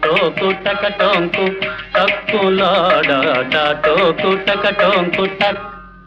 టాటోకు టకటోంకు టక్కులాడ టాటోకు టకటోంకు టక్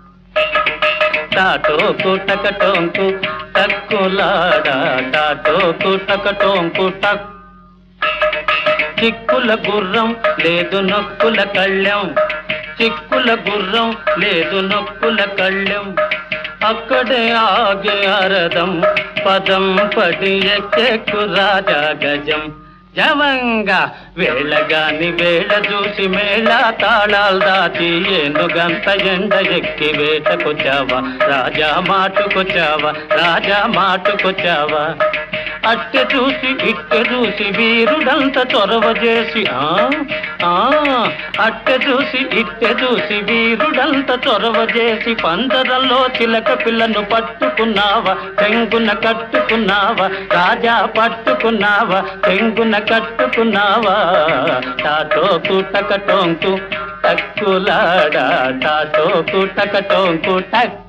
టాటోకు టకటోంకు టక్కులాడ టాటోకు టకటోంకు టక్ చిక్కుల గుర్రం లేదు నొక్కుల కళ్ళెం చిక్కుల గుర్రం లేదు నొక్కుల కళ్ళెం అక్కడే ఆగే అరదం పదం పడి ఎక్కెక్కు రాజా గజం జవంగా వేళగాని వేళ చూసి మేళ తాళాలు దాచి ఏనుగంత ఎండ ఎక్కి వేటకొచ్చావా రాజా మాటుకొచ్చావా రాజా మాటుకొచ్చావా అట్టె చూసి ఇట్టె చూసి వీరుడంత చొరవ చేసి ఆ ఆ అట్టె చూసి ఇట్టె చూసి వీరుడంత చొరవ చేసి పందరంలో చిలక పిల్లను పట్టుకున్నావా తెంగున కట్టుకున్నావా రాజా పట్టుకున్నావా తెంగున కట్టుకున్నావా టాటోకు టకటోంకు టక్కులాడా టాటోకు టకటోంకు టక్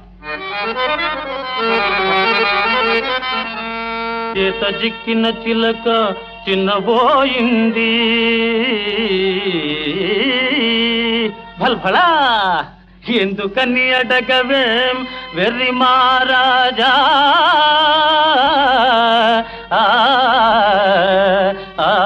చేత జిక్కిన చిలక చిన్నబోయింది భల్భళా ఎందుకని అడగవేం వెర్రి మహారాజా ఆ, ఆ,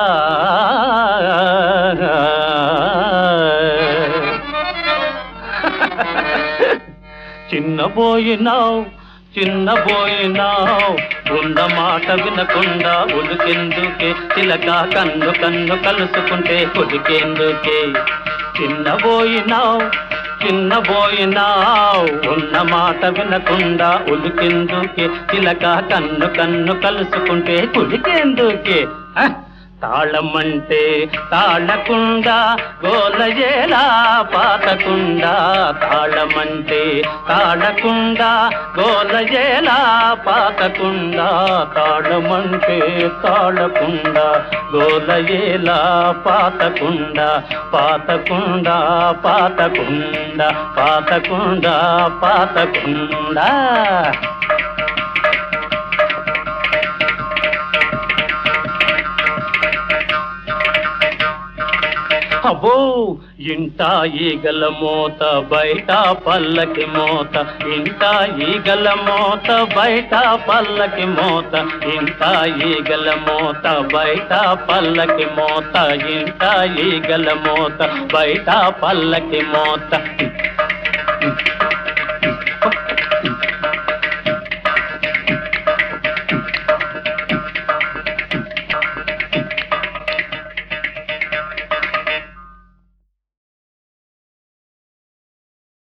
చిన్నబోయినావు చిన్నబోయినావు ఉన్న మాట వినకుండా ఉలికెందుకే చిలక కన్ను కన్ను కలుసుకుంటే ఉలికెందుకే చిన్నబోయినావు చిన్నబోయినావు ఉన్న మాట వినకుండా ఉలికెందుకే చిలక కన్ను కన్ను కలుసుకుంటే కులికెందుకే హ! తాళమంటే తాళకుండా గోలయేలా పాతకుండా తాళమంటే తాళకుండా గోలయేలా పాతకుండా తాళమంటే తాళకుండా గోలయేలా పాతకుండా పాతకుండా పాతకుండా పాతకుండా పాతకుండా అబ్బో ఇంట ఈగల మోత బయట పల్లకి మోత ఇంట ఈగల మోత బయట పల్లకి మోత ఇంట ఈగల మోత బయట పల్లకి మోత ఇంట ఈగల మోత బయట పల్లకి మోత